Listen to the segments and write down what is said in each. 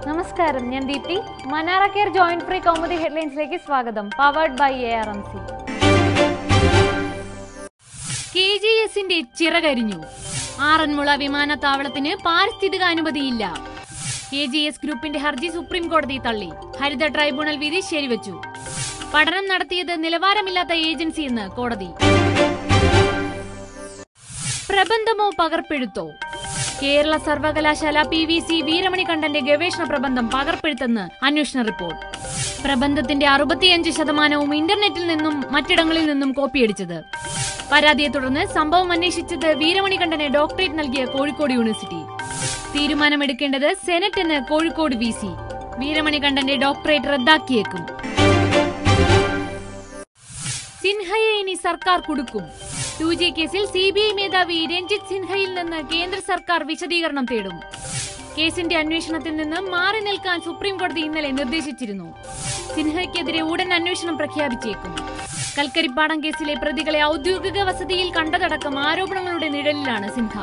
നമസ്കാരം ഞാൻ ദീപ്തി മനാറ കെയർ ജോയിന്റ് ഫ്രീ കൗമുദി ഹെഡ്ലൈൻസിലേക്ക് സ്വാഗതം powered by A R M C K G എസിന്റെ ചിറകരിഞ്ഞു ആറന്മുള വിമാനത്താവളത്തിന് പാരിസ്ഥിതിക അനുമതിയില്ല കെ ജി എസ് ഗ്രൂപ്പിന്റെ ഹർജി സുപ്രീം കോടതി തള്ളി ഹരിത ട്രൈബ്യൂണൽ വിധി ശരിവച്ചു പഠനം നടത്തിയത് നിലവാരമില്ലാത്ത ഏജൻസിയെന്ന് കോടതി പ്രബന്ധമോ പകർപ്പെഴുത്തോ കേരള സർവകലാശാല പി വി സി വീരമണി കണ്ഠന്റെ ഗവേഷണ പ്രബന്ധം പകർപ്പെഴുത്തെന്ന് അന്വേഷണ റിപ്പോർട്ട് പ്രബന്ധത്തിന്റെ അറുപത്തിയഞ്ച് ശതമാനവും ഇന്റർനെറ്റിൽ നിന്നും മറ്റിടങ്ങളിൽ നിന്നും കോപ്പിയടിച്ചത് പരാതിയെ തുടർന്ന് സംഭവം അന്വേഷിച്ചത് വീരമണി കണ്ഠന് ഡോക്ടറേറ്റ് നൽകിയ കോഴിക്കോട് യൂണിവേഴ്സിറ്റി തീരുമാനമെടുക്കേണ്ടത് സെനറ്റ് എന്ന് കോഴിക്കോട് വി സി വീരമണി കണ്ഠന്റെ ഡോക്ടറേറ്റ് റദ്ദാക്കിയേക്കും സിൻഹയെ ഇനി സർക്കാർ കൊടുക്കും ടു ജെ കേസിൽ സി ബി ഐ മേധാവി രഞ്ജിത്ത് സിൻഹയിൽ നിന്ന് കേന്ദ്ര സർക്കാർ വിശദീകരണം തേടും കേസിന്റെ അന്വേഷണത്തിൽ നിന്ന് മാറി നിൽക്കാൻ സുപ്രീം കോടതി ഇന്നലെ നിർദ്ദേശിച്ചിരുന്നു സിൻഹയ്ക്കെതിരെ ഉടൻ അന്വേഷണം പ്രഖ്യാപിച്ചേക്കും കൽക്കരിപ്പാടം കേസിലെ പ്രതികളെ ഔദ്യോഗിക വസതിയിൽ കണ്ടതടക്കം ആരോപണങ്ങളുടെ നിഴലിലാണ് സിൻഹ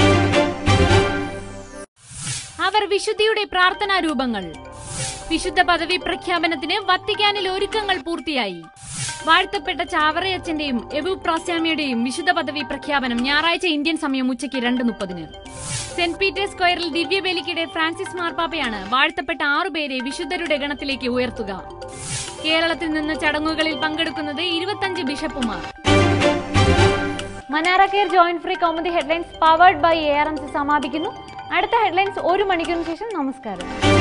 അവർ വിശുദ്ധിയുടെ പ്രാർത്ഥനാ രൂപങ്ങൾ വിശുദ്ധ പദവി പ്രഖ്യാപനത്തിന് വത്തിക്കാനിൽ ഒരുക്കങ്ങൾ പൂർത്തിയായി വാഴ്ത്തപ്പെട്ട ചാവറയച്ചന്റെയും എബു പ്രാസ്യാമിയുടെയും വിശുദ്ധ പദവി പ്രഖ്യാപനം ഞായറാഴ്ച ഇന്ത്യൻ സമയം ഉച്ചയ്ക്ക് രണ്ട് മുപ്പതിന് സെന്റ് പീറ്റേഴ്സ് സ്ക്വയറിൽ ദിവ്യബലിക്കിടെ ഫ്രാൻസിസ് മാർപ്പാപ്പയാണ് വാഴ്ത്തപ്പെട്ട ആറുപേരെ വിശുദ്ധരുടെ ഗണത്തിലേക്ക് ഉയർത്തുക കേരളത്തിൽ നിന്ന് ചടങ്ങുകളിൽ പങ്കെടുക്കുന്നത് ഇരുപത്തഞ്ച് ബിഷപ്പുമാർ മനാറ care joint free Kaumudi headlines powered by A R M C സമാപിക്കുന്നു അടുത്ത ഹെഡ്ലൈൻസ് ഒരു മണിക്കൂറിന് ശേഷം നമസ്കാരം